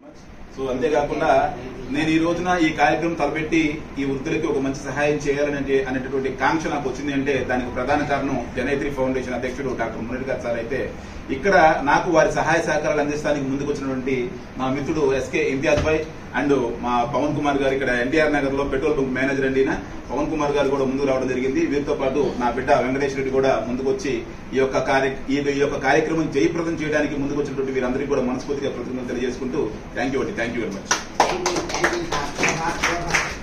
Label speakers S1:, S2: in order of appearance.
S1: So అంతేకాకుండా నేను ఈ రోజున ఈ కార్యక్రమం తలపెట్టి ఈ వృద్ధులకి ఒక మంచి సహాయం చేయాలని అనేటటువంటి కాంక్ష నాకు వచ్చింది అంటే దానికి ప్రధాన కారణం జనైత్రి ఫౌండేషన్ అధ్యక్షుడు డాక్టర్ మురళి గారు సార్ అయితే ఇక్కడ నాకు వారి సహాయ సహకారాలు అందిస్తానికి ముందుకు వచ్చినటువంటి మా మిత్రుడు ఎస్కే ఇంతియాజ్ భాయ్ అండ్ మా పవన్ కుమార్ గారు ఇక్కడ ఎన్టీఆర్ నగర్ లో పెట్రోల్ బంక్ మేనేజర్ అండి ఈయన. పవన్ కుమార్ గారు కూడా ముందుకు రావడం జరిగింది వీరితో పాటు నా బిడ్డ వెంకటేశ్వర రెడ్డి కూడా ముందుకు వచ్చి ఈ యొక్క కార్య ఈ ఈ యొక్క కార్యక్రమం జయప్రదం చేయడానికి ముందుకు వచ్చినటువంటి వీరందరికీ కూడా మనస్ఫూర్తిగా కృతజ్ఞతలు తెలియజేసుకుంటూ థ్యాంక్ యూ అండి thank you very much
S2: Thank you, thank you, sir.